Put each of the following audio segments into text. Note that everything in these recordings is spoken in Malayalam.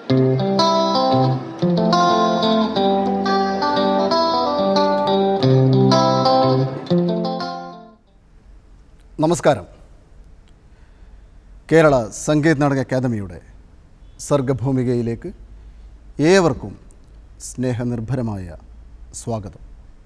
നമസ്കാരം കേരള സംഗീത് നാടക അക്കാദമിയുടെ സർഗഭൂമികയിലേക്ക് ഏവർക്കും സ്നേഹനിർഭരമായ സ്വാഗതം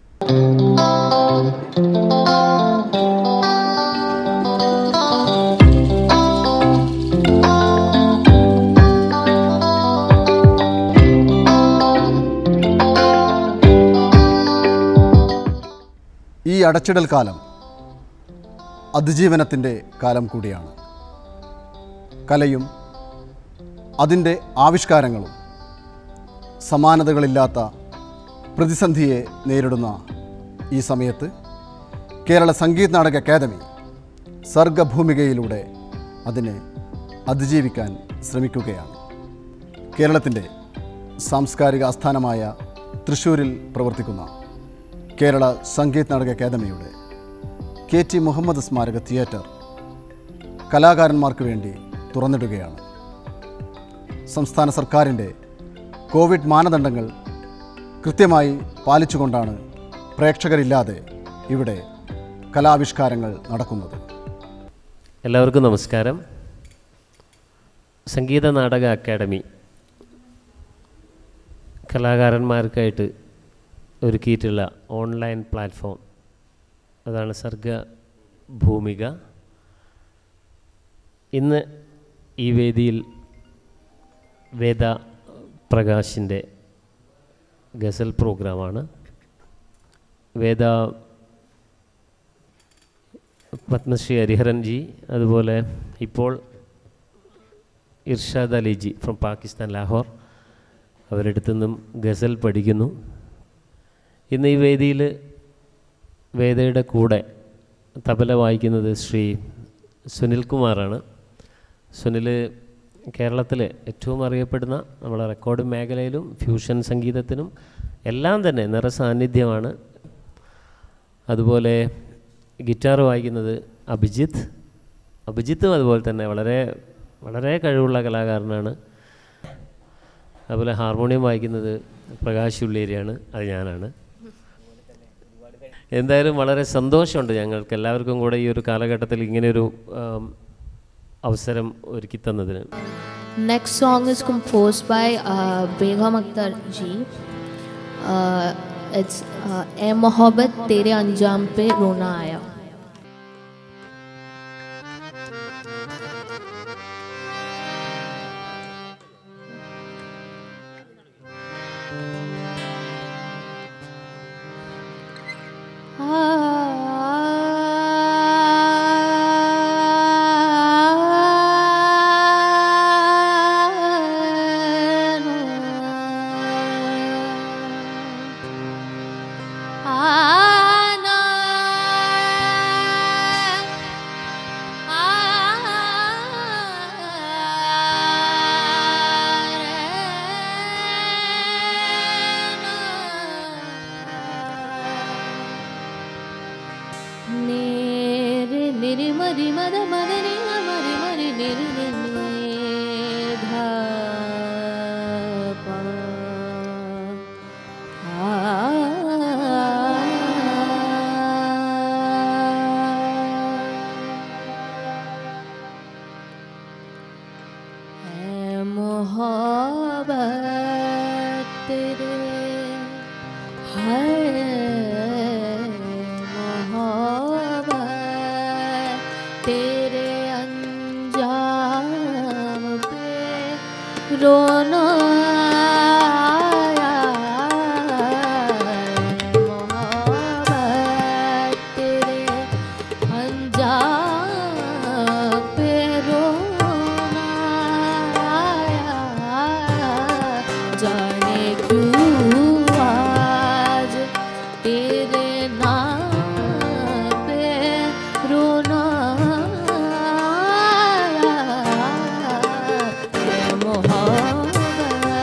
ഈ അടച്ചിടൽ കാലം അതിജീവനത്തിൻ്റെ കാലം കൂടിയാണ് കലയും അതിൻ്റെ ആവിഷ്കാരങ്ങളും സമാനതകളില്ലാത്ത പ്രതിസന്ധിയെ നേരിടുന്ന ഈ സമയത്ത് കേരള സംഗീത് നാടക അക്കാദമി സർഗഭൂമികയിലൂടെ അതിനെ അതിജീവിക്കാൻ ശ്രമിക്കുകയാണ് കേരളത്തിൻ്റെ സാംസ്കാരിക ആസ്ഥാനമായ തൃശ്ശൂരിൽ പ്രവർത്തിക്കുന്ന കേരള സംഗീത് നാടക അക്കാദമിയുടെ കെ ടി മുഹമ്മദ് സ്മാരക തിയേറ്റർ കലാകാരന്മാർക്ക് വേണ്ടി തുറന്നിടുകയാണ് സംസ്ഥാന സർക്കാരിൻ്റെ കോവിഡ് മാനദണ്ഡങ്ങൾ കൃത്യമായി പാലിച്ചുകൊണ്ടാണ് പ്രേക്ഷകരില്ലാതെ ഇവിടെ കലാവിഷ്കാരങ്ങൾ നടക്കുന്നത് എല്ലാവർക്കും നമസ്കാരം സംഗീത നാടക അക്കാദമി കലാകാരന്മാർക്കായിട്ട് ഒരുക്കിയിട്ടുള്ള ഓൺലൈൻ പ്ലാറ്റ്ഫോം അതാണ് സർഗ ഭൂമിക ഇന്ന് ഈ വേദിയിൽ വേദ പ്രകാശിൻ്റെ ഗസൽ പ്രോഗ്രാമാണ് വേദ പത്മശ്രീ ഹരിഹരൻ ജി അതുപോലെ ഇപ്പോൾ ഇർഷാദ് അലി ജി ഫ്രം പാകിസ്ഥാൻ ലാഹോർ അവരടുത്തു നിന്നും ഗസൽ പഠിക്കുന്നു ഇന്ന് ഈ വേദിയിൽ വേദയുടെ കൂടെ തബല വായിക്കുന്നത് ശ്രീ സുനിൽ കുമാറാണ് സുനിൽ കേരളത്തിൽ ഏറ്റവും അറിയപ്പെടുന്ന നമ്മളെ റെക്കോർഡ് മേഖലയിലും ഫ്യൂഷൻ സംഗീതത്തിനും എല്ലാം തന്നെ നിറസാന്നിധ്യമാണ് അതുപോലെ ഗിറ്റാർ വായിക്കുന്നത് അഭിജിത്ത് അഭിജിത്തും അതുപോലെ തന്നെ വളരെ വളരെ കഴിവുള്ള കലാകാരനാണ് അതുപോലെ ഹാർമോണിയം വായിക്കുന്നത് പ്രകാശ് ഉള്ളേരിയാണ് അത് ഞാനാണ് എന്തായാലും വളരെ സന്തോഷമുണ്ട് ഞങ്ങൾക്ക് എല്ലാവർക്കും കൂടെ ഈ ഒരു കാലഘട്ടത്തിൽ ഇങ്ങനെയൊരു ആം, അവസരം ഒരുക്കി തന്നതിന് Next song is composed by uh, Begum Akhtar ji. Uh, it's uh, ए मोहब्बत तेरे अंजाम पे रोना आया നേരെ നിരി മരി മദ മദ നി ന മരി മരി നിരി നി നി ധ പ ആ है मोहब्बत तेरे है मोहब्बत तेरे अंजाम पे रोना आया मोहब्बत तेरे अंजाम पे रोना आया जाने क्यों आज तेरे नाम पे रोना आया ये मोहब्बत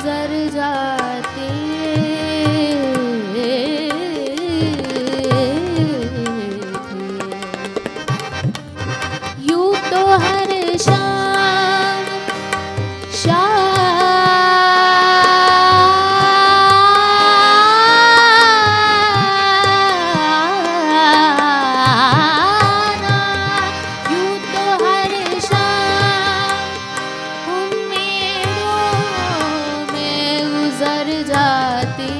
गुजर जाते यूं तो हर शाम शाना यूं तो हर शाम उम्मीदों में गुजर जाती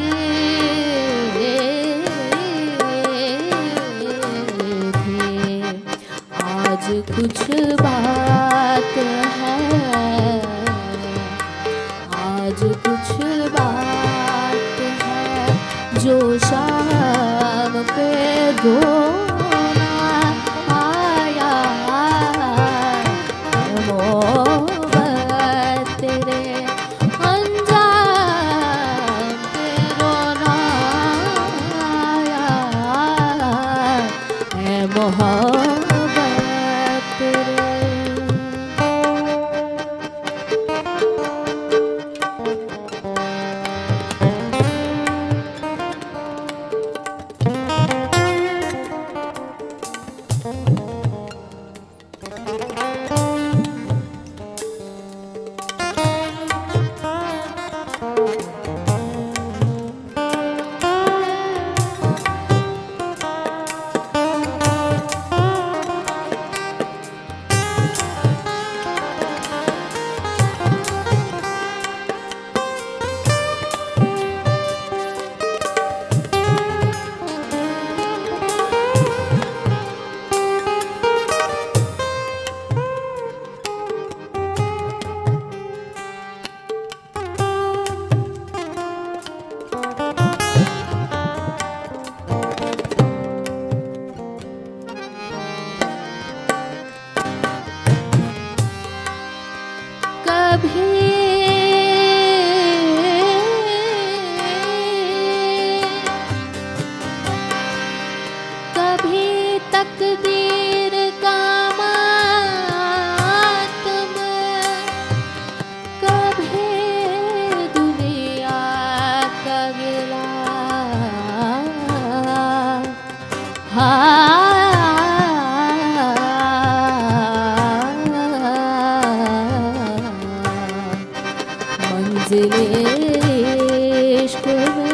थी आज कुछ बात है आज कुछ बात है जो शाम पे रोना आया मोहब्बत तेरे अंजाम पे रोना आया है मोहब्बत तेरे कभी तकदीर का मातम कभी दुनिया का गिला हाँ मंजिले इश्क में